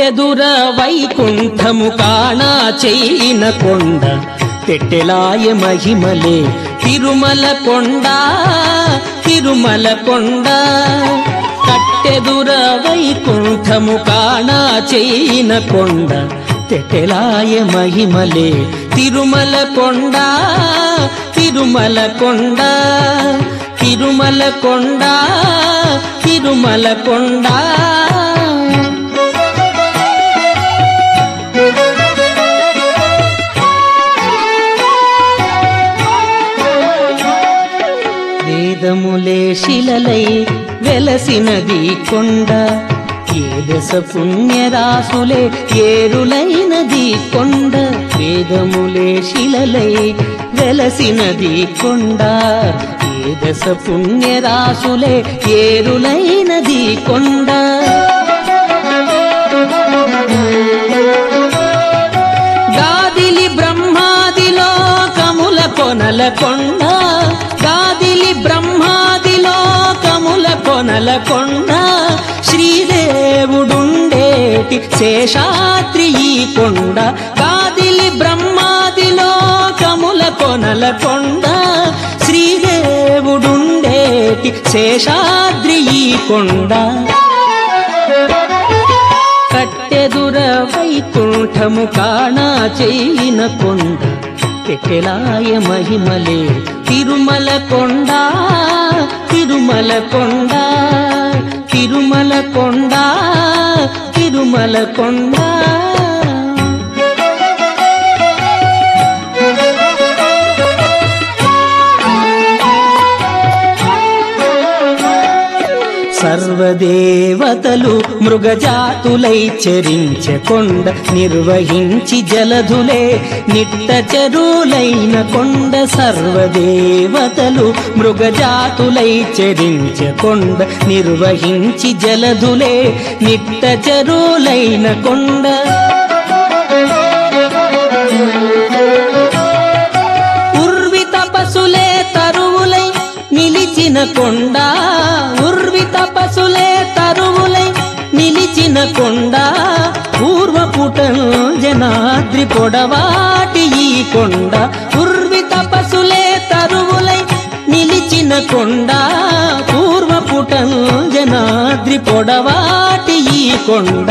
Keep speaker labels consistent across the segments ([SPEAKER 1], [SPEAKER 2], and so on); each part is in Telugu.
[SPEAKER 1] కట్టెదుర వైకుంఠము కాణా చెయ్యిన కొండ పెట్టెలాయ మహిమలే తిరుమల కొండ తిరుమల కొండ కట్టెదుర వైకుంఠము కాణా చెయ్యిన కొండ తెటెలాయ మహిమలే తిరుమల కొండ తిరుమల కొండ తిరుమల కొండ తిరుమల కొండ వేదములే శిలలై వెలసినది కొండ ఏ దశ పుణ్యరాసులే ఏరులైనది కొండ వేదములే శిలలై వెలసినది కొండ ఏ దశ పుణ్యరాసులే ఏరులైనది కొండ గాదిలి బ్రహ్మాదిలో కముల కొనల కొండ గాదిలి బ్రహ్మాదిలో కముల కొనల కొండ శ్రీదేవుడుండేటి శేషాద్రి ఈ కొండ గాదిలి బ్రహ్మాదిలో కముల కొనల కొండ శ్రీదేవుడుండేటి శేషాద్రి ఈ కొండ కట్టెదుర వైకుంఠము కాణా చేయిన కొండ పెట్టెలాయ మహిమలే తిరుమల కొండ తిరుమల కొండ తిరుమల కొండ తిరుమల కొండ సర్వదేవతలు మృగజాతులై చరించె కొండ నిర్వహించి జలధులే నిట్ట చెరువులైన కొండ సర్వదేవతలు మృగజాతులై చరించె కొండ నిర్వహించి జలధులే నిట్ట చెరువులైన కొండ ఉర్వి తపసులే తరువులై నిలిచిన కొండ ఉర్వి తపసులే తరువులై నిలిచిన కొండ పూర్వపుట జనాద్రి పొడవాటి ఈ కొండ ఉర్వి తపసులే తరువులై నిలిచిన కొండ పూర్వపుట జనాద్రి పొడవాటి ఈ కొండ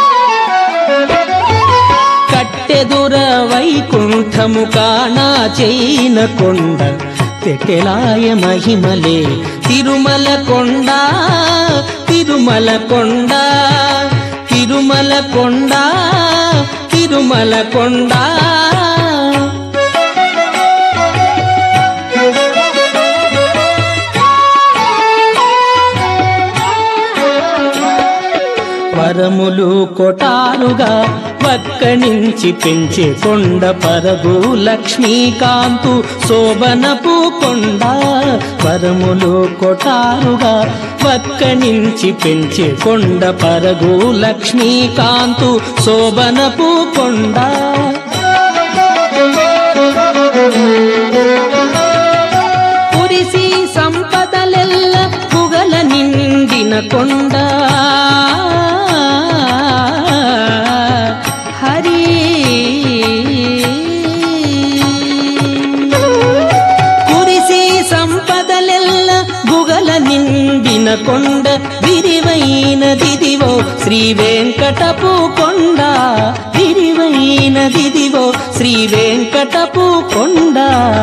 [SPEAKER 1] కట్టెదుర వైకుంఠము కాణా చేయిన కొండ తెటెలాయ మహిమలే తిరుమల కొండ తిరుమల కొండ తిరుమల కొండ తిరుమల కొండ వరములు కొటారుగా వక్కనించి పెంచే కొండ పరగు లక్ష్మీకాంతు శోభనపు కొండ వరములు కొటారుగా వక్కనించి పెంచే కొండ పరగు లక్ష్మీకాంతు శోభనపు కొండ పురిసి సంపదలెల్ల పుగల నిండిన కొండ హరి కురిసి సంపదలెల్ల గుగల నిండిన కొండ విరివైన దిదివో శ్రీ వెంకటపు కొండ విరివైన దిదివో శ్రీ వెంకటపు కొండ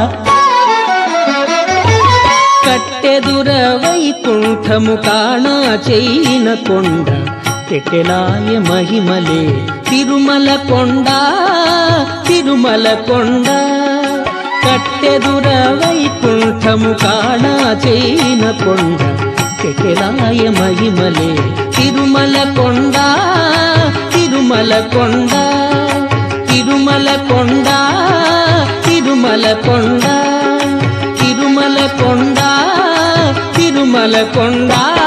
[SPEAKER 1] కట్టెదుర వైకుంఠము కాణా చేయిన కొండ పెట్టెలాయ మహిమలే తిరుమల కొండ తిరుమల కొండ కట్టెదుర వైకుంఠము కాణా చేయిన కొండ పెట్టెలాయ మహిమలే తిరుమల కొండ తిరుమల కొండ తిరుమల కొండ తిరుమల కొండ తిరుమల కొండ తిరుమల కొండ